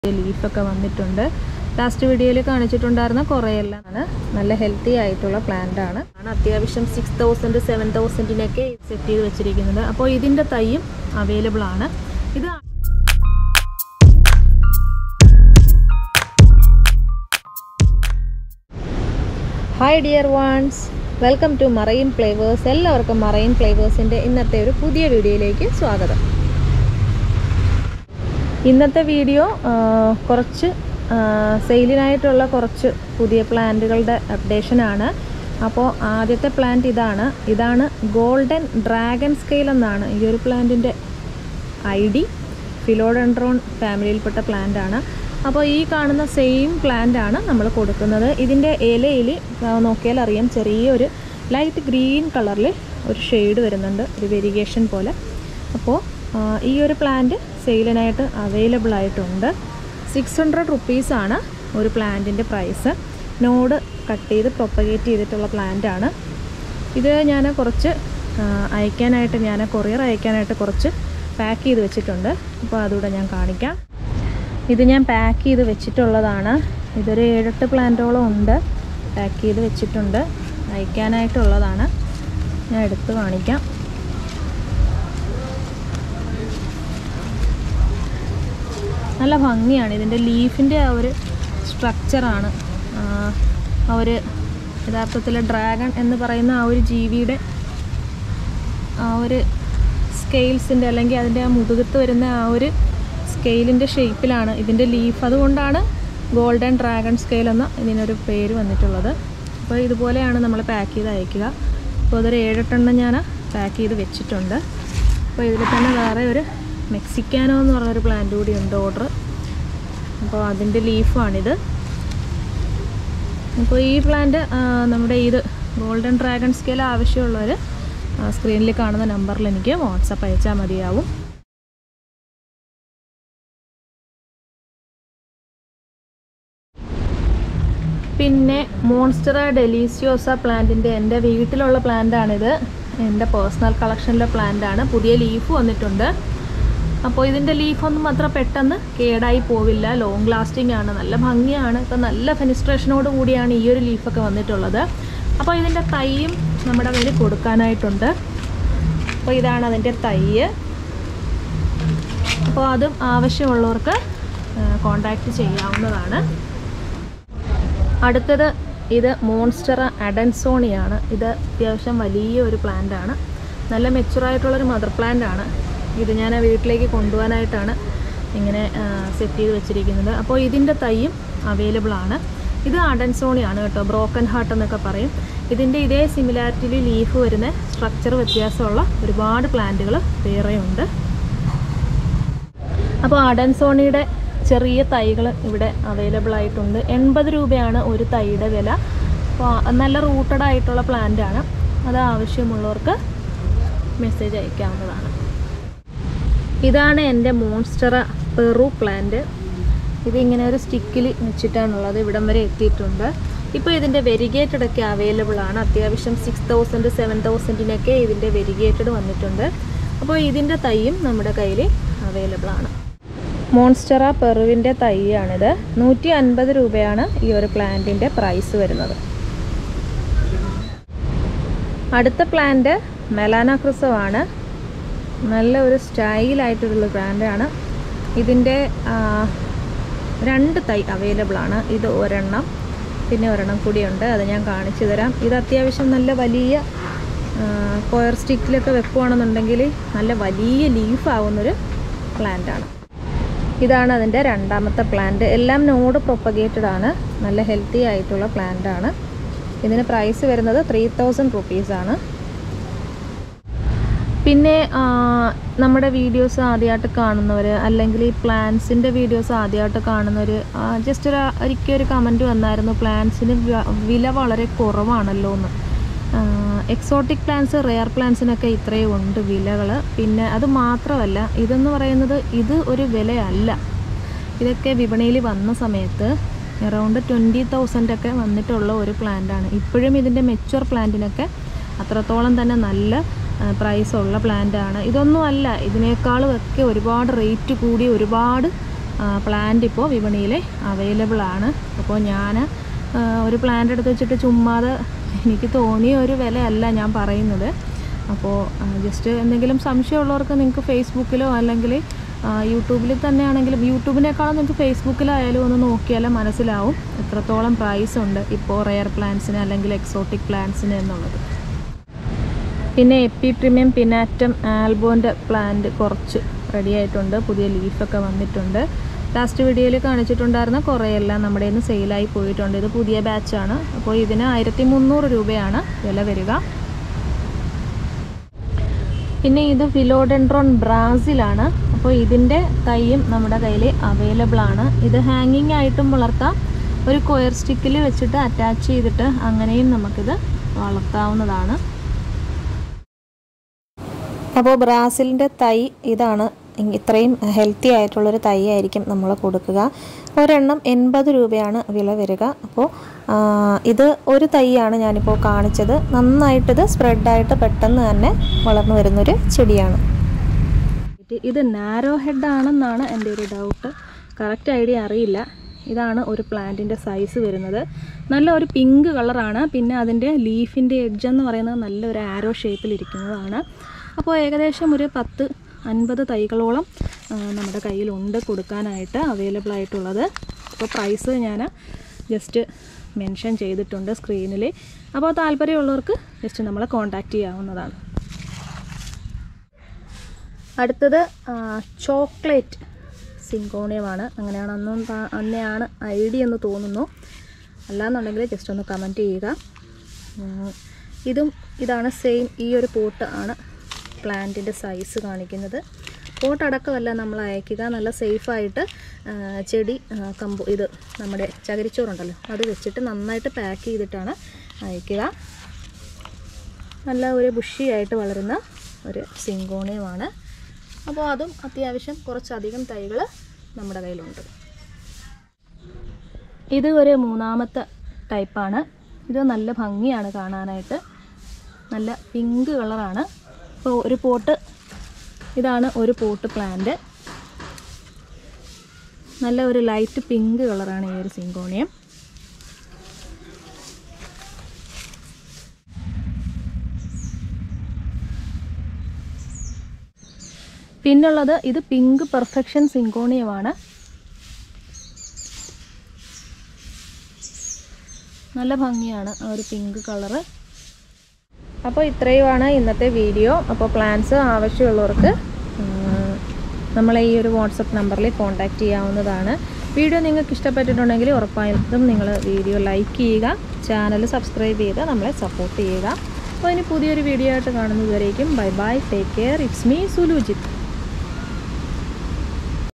ലീഫൊക്കെ വന്നിട്ടുണ്ട് ലാസ്റ്റ് വീഡിയോയിൽ കാണിച്ചിട്ടുണ്ടായിരുന്ന കുറേയെല്ലാം ആണ് നല്ല ഹെൽത്തി ആയിട്ടുള്ള പ്ലാന്റ് ആണ് ആണ് അത്യാവശ്യം സിക്സ് തൗസൻഡ് സെവൻ തൗസൻഡിനൊക്കെ സെറ്റ് ചെയ്ത് വെച്ചിരിക്കുന്നത് അപ്പോൾ ഇതിൻ്റെ തൈയും അവൈലബിൾ ആണ് ഇത് hi dear ones welcome to marine flavours എല്ലാവർക്കും മറൈൻ ഫ്ലേവേഴ്സിൻ്റെ ഇന്നത്തെ ഒരു പുതിയ വീഡിയോയിലേക്ക് സ്വാഗതം ഇന്നത്തെ വീഡിയോ ആ, കുറച്ച് ആ, സെയിലിനായിട്ടുള്ള കുറച്ച് പുതിയ പ്ലാന്റുകളുടെ അപ്ഡേഷനാണ് അപ്പോൾ ആദ്യത്തെ പ്ലാന്റ് ഇതാണ് ഇതാണ് ഗോൾഡൻ ഡ്രാഗൺ സ്കെയിൽ എന്നാണ് ഈ ഒരു പ്ലാന്റിൻ്റെ ഐ ഡി ഫിലോഡെൻഡ്രോൺ ഫാമിലിയിൽപ്പെട്ട പ്ലാന്റ് ആണ് അപ്പോൾ ഈ കാണുന്ന സെയിം പ്ലാന്റ് ആണ് നമ്മൾ കൊടുക്കുന്നത് ഇതിൻ്റെ ഇലയിൽ നോക്കിയാൽ അറിയാം ചെറിയൊരു ലൈറ്റ് ഗ്രീൻ കളറിൽ ഒരു ഷെയ്ഡ് വരുന്നുണ്ട് ഒരു വെരിഗേഷൻ പോലെ അപ്പോൾ ആ, ഈ ഒരു പ്ലാന്റ് സെയിലിനായിട്ട് അവൈലബിൾ ആയിട്ടുണ്ട് സിക്സ് ഹൺഡ്രഡ് റുപ്പീസാണ് ഒരു പ്ലാന്റിൻ്റെ പ്രൈസ് നോഡ് കട്ട് ചെയ്ത് പ്രൊപ്പഗേറ്റ് ചെയ്തിട്ടുള്ള പ്ലാന്റ് ആണ് ഇത് ഞാൻ കുറച്ച് ആ, അയക്കാനായിട്ട് ഞാൻ കൊറിയർ അയക്കാനായിട്ട് കുറച്ച് പാക്ക് ചെയ്ത് വെച്ചിട്ടുണ്ട് അപ്പോൾ അതുകൂടെ ഞാൻ കാണിക്കാം ഇത് ഞാൻ പാക്ക് ചെയ്ത് വെച്ചിട്ടുള്ളതാണ് ഇതൊരു ഏഴെട്ട് പ്ലാന്റോളം ഉണ്ട് പാക്ക് ചെയ്ത് വെച്ചിട്ടുണ്ട് അയക്കാനായിട്ടുള്ളതാണ് ഞാൻ എടുത്ത് കാണിക്കാം നല്ല ഭംഗിയാണ് ഇതിൻ്റെ ലീഫിൻ്റെ ആ ഒരു സ്ട്രക്ചറാണ് ആ ഒരു യഥാർത്ഥത്തിൽ ഡ്രാഗൺ എന്ന് പറയുന്ന ആ ഒരു ജീവിയുടെ ആ ഒരു സ്കെയിൽസിൻ്റെ അല്ലെങ്കിൽ അതിൻ്റെ ആ മുതുകത്ത് വരുന്ന ആ ഒരു സ്കെയിലിൻ്റെ ഷേപ്പിലാണ് ഇതിൻ്റെ ലീഫ് അതുകൊണ്ടാണ് ഗോൾഡൻ ഡ്രാഗൺ സ്കെയിൽ എന്ന ഇതിനൊരു പേര് വന്നിട്ടുള്ളത് അപ്പോൾ ഇതുപോലെയാണ് നമ്മൾ പാക്ക് ചെയ്ത് അയക്കുക അപ്പോൾ അതൊരു ഏഴെട്ടെണ്ണം ഞാൻ പാക്ക് ചെയ്ത് വെച്ചിട്ടുണ്ട് അപ്പോൾ ഇതിൽ തന്നെ വേറെ ഒരു മെക്സിക്കാനോ എന്ന് പറഞ്ഞൊരു പ്ലാന്റ് കൂടി ഉണ്ട് ഓർഡർ അപ്പോൾ അതിൻ്റെ ലീഫാണിത് അപ്പോൾ ഈ പ്ലാന്റ് നമ്മുടെ ഇത് ഗോൾഡൻ ഡ്രാഗൺ സ്കെയിൽ ആവശ്യമുള്ളവർ സ്ക്രീനിൽ കാണുന്ന നമ്പറിൽ എനിക്ക് വാട്സപ്പ് അയച്ചാൽ മതിയാവും പിന്നെ മോൺസ്റ്ററ ഡെലീസിയോസ പ്ലാന്റിൻ്റെ എൻ്റെ വീട്ടിലുള്ള പ്ലാന്റാണിത് എൻ്റെ പേഴ്സണൽ കളക്ഷനിലെ പ്ലാന്റാണ് പുതിയ ലീഫ് വന്നിട്ടുണ്ട് അപ്പോൾ ഇതിൻ്റെ ലീഫൊന്നും അത്ര പെട്ടെന്ന് കേടായി പോവില്ല ലോങ് ലാസ്റ്റിംഗ് ആണ് നല്ല ഭംഗിയാണ് ഇപ്പം നല്ല ഫെനിസ്ട്രേഷനോട് കൂടിയാണ് ഈ ഒരു ലീഫൊക്കെ വന്നിട്ടുള്ളത് അപ്പോൾ ഇതിൻ്റെ തൈയും നമ്മുടെ കയ്യിൽ കൊടുക്കാനായിട്ടുണ്ട് അപ്പോൾ ഇതാണ് അതിൻ്റെ തൈ അപ്പോൾ അതും ആവശ്യമുള്ളവർക്ക് കോണ്ടാക്റ്റ് ചെയ്യാവുന്നതാണ് അടുത്തത് ഇത് മോൺസ്റ്ററ അഡൻസോണിയാണ് ഇത് അത്യാവശ്യം വലിയ ഒരു പ്ലാന്റ് ആണ് നല്ല മെച്ചുറായിട്ടുള്ളൊരു മദർ പ്ലാന്റ് ആണ് ഇത് ഞാൻ വീട്ടിലേക്ക് കൊണ്ടുപോകാനായിട്ടാണ് ഇങ്ങനെ സെറ്റ് ചെയ്ത് വെച്ചിരിക്കുന്നത് അപ്പോൾ ഇതിൻ്റെ തൈയും അവൈലബിൾ ആണ് ഇത് അഡൻസോണിയാണ് കേട്ടോ ബ്രോക്കൻ ഹാർട്ട് എന്നൊക്കെ പറയും ഇതിൻ്റെ ഇതേ സിമിലാരിറ്റിയിൽ ലീഫ് വരുന്ന സ്ട്രക്ചർ വ്യത്യാസമുള്ള ഒരുപാട് പ്ലാന്റുകൾ വേറെയുണ്ട് അപ്പോൾ അഡൻസോണിയുടെ ചെറിയ തൈകൾ ഇവിടെ അവൈലബിൾ ആയിട്ടുണ്ട് എൺപത് രൂപയാണ് ഒരു തൈയുടെ വില അപ്പോൾ നല്ല റൂട്ടഡ് ആയിട്ടുള്ള പ്ലാന്റ് ആണ് അത് ആവശ്യമുള്ളവർക്ക് മെസ്സേജ് അയക്കാവുന്നതാണ് ഇതാണ് എൻ്റെ മോൺസ്റ്ററ പെറു പ്ലാന്റ് ഇതിങ്ങനെ ഒരു സ്റ്റിക്കിൽ വെച്ചിട്ടാണുള്ളത് ഇവിടം വരെ എത്തിയിട്ടുണ്ട് ഇപ്പോൾ ഇതിൻ്റെ വെരിഗേറ്റഡ് ഒക്കെ അവൈലബിൾ ആണ് അത്യാവശ്യം സിക്സ് തൗസൻഡ് സെവൻ തൗസൻഡിനൊക്കെ ഇതിൻ്റെ വെരിഗേറ്റഡ് വന്നിട്ടുണ്ട് അപ്പോൾ ഇതിൻ്റെ തൈയും നമ്മുടെ കയ്യിൽ അവൈലബിൾ ആണ് മോൺസ്റ്ററ പെറുവിൻ്റെ തൈയാണിത് നൂറ്റി അൻപത് രൂപയാണ് ഈ ഒരു പ്ലാന്റിൻ്റെ പ്രൈസ് വരുന്നത് അടുത്ത പ്ലാന്റ് മെലാന ക്രിസവാണ് നല്ല ഒരു സ്റ്റൈലായിട്ടുള്ള ബ്രാൻഡാണ് ഇതിൻ്റെ ആ, രണ്ട് തൈ അവൈലബിൾ ആണ് ഇത് ഒരെണ്ണം പിന്നെ ഒരെണ്ണം കൂടിയുണ്ട് അത് ഞാൻ കാണിച്ചു തരാം ഇത് അത്യാവശ്യം നല്ല വലിയ കൊയർ സ്റ്റിക്കിലൊക്കെ വെക്കുവാണെന്നുണ്ടെങ്കിൽ നല്ല വലിയ ലീഫ് ആവുന്നൊരു പ്ലാന്റാണ് ഇതാണ് അതിൻ്റെ രണ്ടാമത്തെ പ്ലാന്റ് എല്ലാം നോഡ് പ്രൊപ്പഗേറ്റഡ് ആണ് നല്ല ഹെൽത്തി ആയിട്ടുള്ള പ്ലാന്റ് ആണ് ഇതിന് പ്രൈസ് വരുന്നത് ത്രീ തൗസൻഡ് റുപ്പീസാണ് പിന്നെ ആ, നമ്മുടെ വീഡിയോസ് ആദ്യമായിട്ട് കാണുന്നവർ അല്ലെങ്കിൽ ഈ പ്ലാൻസിൻ്റെ വീഡിയോസ് ആദ്യമായിട്ട് കാണുന്നവർ ജസ്റ്റ് ഒരു ഒരിക്കൽ ഒരു കമൻറ്റ് വന്നായിരുന്നു പ്ലാൻസിന് വില വളരെ കുറവാണല്ലോ എന്ന് എക്സോട്ടിക് പ്ലാന്റ്സ് റെയർ പ്ലാന്റ്സിനൊക്കെ ഇത്രയും ഉണ്ട് വിലകൾ പിന്നെ അത് മാത്രമല്ല ഇതെന്ന് പറയുന്നത് ഇത് ഒരു വിലയല്ല ഇതൊക്കെ വിപണിയിൽ വന്ന സമയത്ത് അറൗണ്ട് ട്വൻറ്റി തൗസൻഡ് ഒക്കെ വന്നിട്ടുള്ള ഒരു പ്ലാന്റാണ് ഇപ്പോഴും ഇതിൻ്റെ മെച്ചുവർ പ്ലാന്റിനൊക്കെ അത്രത്തോളം തന്നെ നല്ല പ്രൈസ് ഉള്ള പ്ലാന്റ് ആണ് ഇതൊന്നും അല്ല ഇതിനേക്കാളും ഒക്കെ ഒരുപാട് റേറ്റ് കൂടി ഒരുപാട് പ്ലാന്റ് ഇപ്പോൾ വിപണിയിൽ അവൈലബിൾ ആണ് അപ്പോൾ ഞാൻ ഒരു പ്ലാന്റ് എടുത്ത് വെച്ചിട്ട് ചുമ്മാതെ എനിക്ക് തോന്നിയ ഒരു വിലയല്ല ഞാൻ പറയുന്നത് അപ്പോൾ ജസ്റ്റ് എന്തെങ്കിലും സംശയമുള്ളവർക്ക് നിങ്ങൾക്ക് ഫേസ്ബുക്കിലോ അല്ലെങ്കിൽ യൂട്യൂബിൽ തന്നെയാണെങ്കിലും യൂട്യൂബിനേക്കാളും നിങ്ങൾക്ക് ഫേസ്ബുക്കിലായാലും ഒന്ന് നോക്കിയാൽ മനസ്സിലാവും എത്രത്തോളം പ്രൈസ് ഉണ്ട് ഇപ്പോൾ റെയർ പ്ലാന്റ്സിന് അല്ലെങ്കിൽ എക്സോട്ടിക് പ്ലാന്റ്സിന് എന്നുള്ളത് പിന്നെ എപ്പി പ്രീമിയം പിനാറ്റം ആൽബോൻ്റെ പ്ലാന്റ് കുറച്ച് റെഡി ആയിട്ടുണ്ട് പുതിയ ലീഫൊക്കെ വന്നിട്ടുണ്ട് ലാസ്റ്റ് വീഡിയോയിൽ കാണിച്ചിട്ടുണ്ടായിരുന്ന കുറേയെല്ലാം നമ്മുടെ ഇന്ന് സെയിലായി പോയിട്ടുണ്ട് ഇത് പുതിയ ബാച്ചാണ് അപ്പോൾ ഇതിന് ആയിരത്തി മുന്നൂറ് രൂപയാണ് വില വരിക പിന്നെ ഇത് ഫിലോഡെൻഡ്രോൺ ബ്രാസിലാണ് അപ്പോൾ ഇതിൻ്റെ തൈയും നമ്മുടെ കയ്യിൽ അവൈലബിൾ ആണ് ഇത് ഹാങ്ങിങ് ആയിട്ടും വളർത്താം ഒരു കൊയർ സ്റ്റിക്കിൽ വെച്ചിട്ട് അറ്റാച്ച് ചെയ്തിട്ട് അങ്ങനെയും നമുക്കിത് വളർത്താവുന്നതാണ് അപ്പോൾ ബ്രാസിലിൻ്റെ തൈ ഇതാണ് ഇത്രയും ഹെൽത്തി ആയിട്ടുള്ളൊരു തൈ ആയിരിക്കും നമ്മൾ കൊടുക്കുക ഒരെണ്ണം എൺപത് രൂപയാണ് വില വരിക അപ്പോൾ ഇത് ഒരു തൈയാണ് ഞാനിപ്പോൾ കാണിച്ചത് നന്നായിട്ടിത് സ്പ്രെഡായിട്ട് പെട്ടെന്ന് തന്നെ വളർന്നു വരുന്നൊരു ചെടിയാണ് ഇത് നാരോ ഹെഡ് ആണെന്നാണ് എൻ്റെ ഒരു ഡൗട്ട് കറക്റ്റ് ഐഡിയ അറിയില്ല ഇതാണ് ഒരു പ്ലാന്റിൻ്റെ സൈസ് വരുന്നത് നല്ല ഒരു പിങ്ക് കളറാണ് പിന്നെ അതിൻ്റെ ലീഫിൻ്റെ എഡ്ജ് എന്ന് പറയുന്നത് നല്ലൊരു ആരോ ഷേപ്പിലിരിക്കുന്നതാണ് അപ്പോൾ ഏകദേശം ഒരു പത്ത് അൻപത് തൈകളോളം നമ്മുടെ കയ്യിലുണ്ട് കൊടുക്കാനായിട്ട് അവൈലബിൾ ആയിട്ടുള്ളത് അപ്പോൾ പ്രൈസ് ഞാൻ ജസ്റ്റ് മെൻഷൻ ചെയ്തിട്ടുണ്ട് സ്ക്രീനിൽ അപ്പോൾ താല്പര്യമുള്ളവർക്ക് ജസ്റ്റ് നമ്മളെ കോൺടാക്റ്റ് ചെയ്യാവുന്നതാണ് അടുത്തത് ചോക്ലേറ്റ് സിങ്കോണിയമാണ് അങ്ങനെയാണ് അന്നും അന്നെയാണ് ഐ ഡി എന്ന് തോന്നുന്നു അല്ലാന്നുണ്ടെങ്കിൽ ജസ്റ്റ് ഒന്ന് കമൻറ്റ് ചെയ്യുക ഇതും ഇതാണ് സെയിം ഈ ഒരു പോട്ട് ആണ് പ്ലാന്റിൻ്റെ സൈസ് കാണിക്കുന്നത് പോട്ട് അടക്കമല്ല നമ്മൾ അയക്കുക നല്ല സേഫായിട്ട് ചെടി കമ്പോ ഇത് നമ്മുടെ ചകിരിച്ചോറുണ്ടല്ലോ അത് വെച്ചിട്ട് നന്നായിട്ട് പാക്ക് ചെയ്തിട്ടാണ് അയക്കുക നല്ല ഒരു ബുഷിയായിട്ട് വളരുന്ന ഒരു സിങ്കോണിയമാണ് അപ്പോൾ അതും അത്യാവശ്യം കുറച്ചധികം തൈകൾ നമ്മുടെ കയ്യിലുണ്ട് ഇത് ഒരു മൂന്നാമത്തെ ടൈപ്പാണ് ഇത് നല്ല ഭംഗിയാണ് കാണാനായിട്ട് നല്ല പിങ്ക് കളറാണ് അപ്പോൾ ഒരു പോട്ട് ഇതാണ് ഒരു പോട്ട് പ്ലാന്റ് നല്ല ഒരു ലൈറ്റ് പിങ്ക് കളറാണ് ഈ ഒരു സിങ്കോണിയം പിന്നുള്ളത് ഇത് പിങ്ക് പെർഫെക്ഷൻ സിങ്കോണിയമാണ് നല്ല ഭംഗിയാണ് ആ ഒരു പിങ്ക് കളറ് അപ്പോൾ ഇത്രയുമാണ് ഇന്നത്തെ വീഡിയോ അപ്പോൾ പ്ലാൻസ് ആവശ്യമുള്ളവർക്ക് നമ്മളെ ഈ ഒരു വാട്സപ്പ് നമ്പറിൽ കോൺടാക്റ്റ് ചെയ്യാവുന്നതാണ് വീഡിയോ നിങ്ങൾക്ക് ഇഷ്ടപ്പെട്ടിട്ടുണ്ടെങ്കിൽ ഉറപ്പായിട്ടും നിങ്ങൾ വീഡിയോ ലൈക്ക് ചെയ്യുക ചാനൽ സബ്സ്ക്രൈബ് ചെയ്ത് നമ്മളെ സപ്പോർട്ട് ചെയ്യുക അപ്പോൾ ഇനി പുതിയൊരു വീഡിയോ ആയിട്ട് കാണുന്നതുവരേക്കും bye bye take care it's me സുലുജിത്ത്